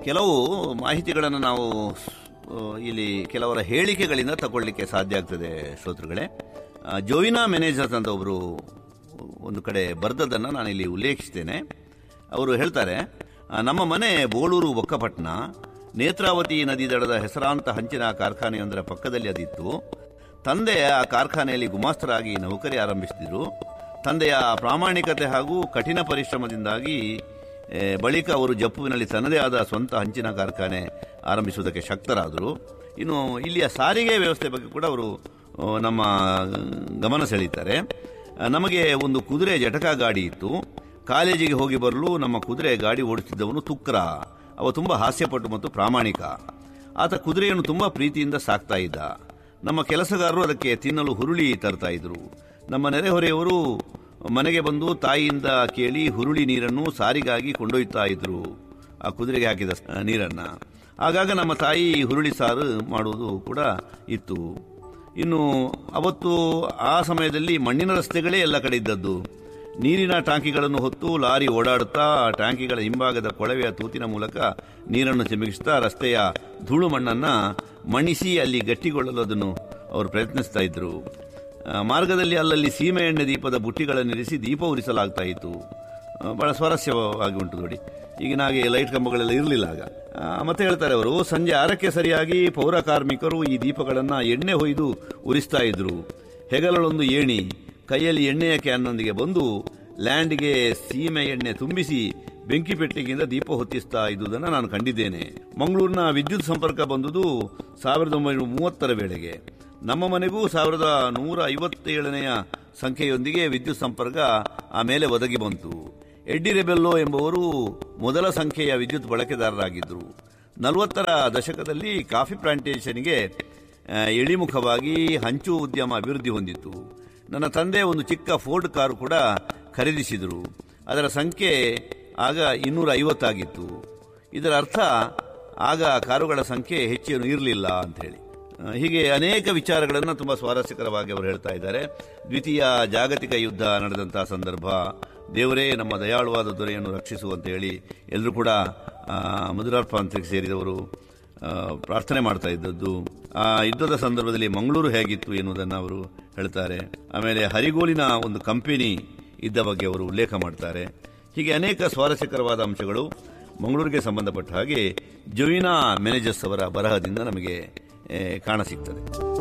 ಕೆಲವು ಮಾಹಿತಿಗಳನ್ನು ನಾವು ಆ, ಇಲ್ಲಿ ಕೆಲವರ ಹೇಳಿಕೆಗಳಿಂದ ತಗೊಳ್ಳಿಕ್ಕೆ ಸಾಧ್ಯ ಆಗ್ತದೆ ಶ್ರೋತೃಗಳೇ ಆ, ಜೋಯಿನಾ ಮ್ಯಾನೇಜರ್ಸ್ ಅಂತ ಒಬ್ಬರು ಒಂದು ಕಡೆ ಬರೆದದ್ದನ್ನು ನಾನು ಇಲ್ಲಿ ಉಲ್ಲೇಖಿಸ್ತೇನೆ ಅವರು ಹೇಳ್ತಾರೆ ಆ, ನಮ್ಮ ಮನೆ ಬೋಳೂರು ಬೊಕ್ಕಪಟ್ಟಣ ನೇತ್ರಾವತಿ ನದಿ ದಡದ ಹೆಸರಾಂತ ಹಂಚಿನ ಕಾರ್ಖಾನೆಯೊಂದರ ಪಕ್ಕದಲ್ಲಿ ಅದಿತ್ತು ತಂದೆ ಆ ಕಾರ್ಖಾನೆಯಲ್ಲಿ ಗುಮಾಸ್ತರಾಗಿ ನೌಕರಿ ಆರಂಭಿಸಿದರು ತಂದೆಯ ಪ್ರಾಮಾಣಿಕತೆ ಹಾಗೂ ಕಠಿಣ ಪರಿಶ್ರಮದಿಂದಾಗಿ ಏ, ಬಳಿಕ ಅವರು ಜಪ್ಪುವಿನಲ್ಲಿ ತನ್ನದೇ ಆದ ಸ್ವಂತ ಹಂಚಿನ ಕಾರ್ಖಾನೆ ಆರಂಭಿಸುವುದಕ್ಕೆ ಶಕ್ತರಾದರು ಇನ್ನು ಇಲ್ಲಿಯ ಸಾರಿಗೆ ವ್ಯವಸ್ಥೆ ಬಗ್ಗೆ ಕೂಡ ಅವರು ಆ, ನಮ್ಮ ಗಮನ ಸೆಳೀತಾರೆ ಆ, ನಮಗೆ ಒಂದು ಕುದುರೆ ಜಟಕ ಗಾಡಿ ಇತ್ತು ಕಾಲೇಜಿಗೆ ಹೋಗಿ ಬರಲು ನಮ್ಮ ಕುದುರೆ ಗಾಡಿ ಓಡಿಸುತ್ತಿದ್ದವನು ತುಕ್ರ ಅವ ತುಂಬ ಹಾಸ್ಯಪಟ್ಟು ಮತ್ತು ಪ್ರಾಮಾಣಿಕ ಆತ ಕುದುರೆಯನ್ನು ತುಂಬ ಪ್ರೀತಿಯಿಂದ ಸಾಕ್ತಾ ಇದ್ದ ನಮ್ಮ ಕೆಲಸಗಾರರು ಅದಕ್ಕೆ ತಿನ್ನಲು ಹುರುಳಿ ತರ್ತಾ ಇದ್ರು ನಮ್ಮ ನೆರೆಹೊರೆಯವರು ಮನೆಗೆ ಬಂದು ತಾಯಿಯಿಂದ ಕೇಳಿ ಹುರುಳಿ ನೀರನ್ನು ಸಾರಿಗಾಗಿ ಕೊಂಡೊಯ್ತಾ ಇದ್ರು ಆ ಕುದುರೆಗೆ ಹಾಕಿದ ಸ- ನೀರನ್ನ ಆಗಾಗ ನಮ್ಮ ತಾಯಿ ಹುರುಳಿ ಸಾರು ಮಾಡುವುದು ಕೂಡ ಇತ್ತು ಇನ್ನು ಅವತ್ತು ಆ ಸಮಯದಲ್ಲಿ ಮಣ್ಣಿನ ರಸ್ತೆಗಳೇ ಎಲ್ಲ ಕಡೆ ಇದ್ದದ್ದು ನೀರಿನ ಟ್ಯಾಂಕಿಗಳನ್ನು ಹೊತ್ತು ಲಾರಿ ಓಡಾಡುತ್ತಾ ಆ ಟ್ಯಾಂಕಿಗಳ ಹಿಂಭಾಗದ ಕೊಳವೆಯ ತೂತಿನ ಮೂಲಕ ನೀರನ್ನು ಚಿಮುಕಿಸ್ತಾ ರಸ್ತೆಯ ಧೂಳು ಮಣ್ಣನ್ನು ಮಣಿಸಿ ಅಲ್ಲಿ ಗಟ್ಟಿಗೊಳ್ಳಲು ಅದನ್ನು ಅವರು ಪ್ರಯತ್ನಿಸ್ತಾ ಇದ್ರು ಆ, ಮಾರ್ಗದಲ್ಲಿ ಅಲ್ಲಲ್ಲಿ ಸೀಮೆ ಎಣ್ಣೆ ದೀಪದ ಬುಟ್ಟಿಗಳನ್ನಿರಿಸಿ ದೀಪ ಉರಿಸಲಾಗ್ತಾ ಇತ್ತು ಆ, ಬಹಳ ಸ್ವಾರಸ್ಯವಾಗಿ ಉಂಟು ನೋಡಿ ಈಗಿನ ಹಾಗೆ ಲೈಟ್ ಕಂಬಗಳೆಲ್ಲ ಇರಲಿಲ್ಲ ಆಗ ಆ, ಮತ್ತೆ ಹೇಳ್ತಾರೆ ಅವರು ಸಂಜೆ ಆರಕ್ಕೆ ಸರಿಯಾಗಿ ಪೌರ ಕಾರ್ಮಿಕರು ಈ ದೀಪಗಳನ್ನು ಎಣ್ಣೆ ಹೊಯ್ದು ಉರಿಸ್ತಾ ಇದ್ರು ಹೆಗಲೊಂದು ಏಣಿ ಕೈಯಲ್ಲಿ ಎಣ್ಣೆಯ ಕ್ಯಾನ್ನೊಂದಿಗೆ ಬಂದು ಲ್ಯಾಂಡ್ಗೆ ಸೀಮೆ ಎಣ್ಣೆ ತುಂಬಿಸಿ ಬೆಂಕಿ ಪೆಟ್ಟಿಗೆಯಿಂದ ದೀಪ ಹೊತ್ತಿಸ್ತಾ ಇದ್ದುದನ್ನು ನಾನು ಕಂಡಿದ್ದೇನೆ ಮಂಗಳೂರಿನ ವಿದ್ಯುತ್ ಸಂಪರ್ಕ ಬಂದುದು ಸಾವಿರದ ಒಂಬೈನೂರ ಮೂವತ್ತರ ವೇಳೆಗೆ ನಮ್ಮ ಮನೆಗೂ ಸಾವಿರದ ನೂರ ಐವತ್ತೇಳನೆಯ ಸಂಖ್ಯೆಯೊಂದಿಗೆ ವಿದ್ಯುತ್ ಸಂಪರ್ಕ ಆಮೇಲೆ ಒದಗಿ ಬಂತು ಎಡ್ಡಿ ರೆಬೆಲ್ಲೋ ಎಂಬುವರು ಮೊದಲ ಸಂಖ್ಯೆಯ ವಿದ್ಯುತ್ ಬಳಕೆದಾರರಾಗಿದ್ದರು ನಲವತ್ತರ ದಶಕದಲ್ಲಿ ಕಾಫಿ ಪ್ಲಾಂಟೇಷನ್ಗೆ ಆ, ಇಳಿಮುಖವಾಗಿ ಹಂಚು ಉದ್ಯಮ ಅಭಿವೃದ್ಧಿ ಹೊಂದಿತ್ತು ನನ್ನ ತಂದೆ ಒಂದು ಚಿಕ್ಕ ಫೋರ್ಡ್ ಕಾರು ಕೂಡ ಖರೀದಿಸಿದರು ಅದರ ಸಂಖ್ಯೆ ಆಗ ಇನ್ನೂರ ಐವತ್ತಾಗಿತ್ತು ಇದರ ಅರ್ಥ ಆಗ ಕಾರುಗಳ ಸಂಖ್ಯೆ ಹೆಚ್ಚೇನು ಇರಲಿಲ್ಲ ಅಂಥೇಳಿ ಆ, ಹೀಗೆ ಅನೇಕ ವಿಚಾರಗಳನ್ನು ತುಂಬ ಸ್ವಾರಸ್ಯಕರವಾಗಿ ಅವರು ಹೇಳ್ತಾ ಇದ್ದಾರೆ ದ್ವಿತೀಯ ಜಾಗತಿಕ ಯುದ್ಧ ನಡೆದಂತಹ ಸಂದರ್ಭ ದೇವರೇ ನಮ್ಮ ದಯಾಳುವಾದ ದೊರೆಯನ್ನು ರಕ್ಷಿಸು ಅಂತ ಹೇಳಿ ಎಲ್ಲರೂ ಕೂಡ ಆ, ಮಧುರಾರ್ ಪ್ರಾಂತ್ಯಕ್ಕೆ ಸೇರಿದವರು ಆ, ಪ್ರಾರ್ಥನೆ ಮಾಡ್ತಾ ಇದ್ದದ್ದು ಆ ಯುದ್ಧದ ಸಂದರ್ಭದಲ್ಲಿ ಮಂಗಳೂರು ಹೇಗಿತ್ತು ಎನ್ನುವುದನ್ನು ಅವರು ಹೇಳ್ತಾರೆ ಆಮೇಲೆ ಹರಿಗೋಲಿನ ಒಂದು ಕಂಪನಿ ಇದ್ದ ಬಗ್ಗೆ ಅವರು ಉಲ್ಲೇಖ ಮಾಡ್ತಾರೆ ಹೀಗೆ ಅನೇಕ ಸ್ವಾರಸ್ಯಕರವಾದ ಅಂಶಗಳು ಮಂಗಳೂರಿಗೆ ಸಂಬಂಧಪಟ್ಟ ಹಾಗೆ ಜೊಯಿನಾ ಮ್ಯಾನೇಜರ್ಸ್ ಅವರ ಬರಹದಿಂದ ನಮಗೆ ಏ, ಕಾಣಸಿಗ್ತದೆ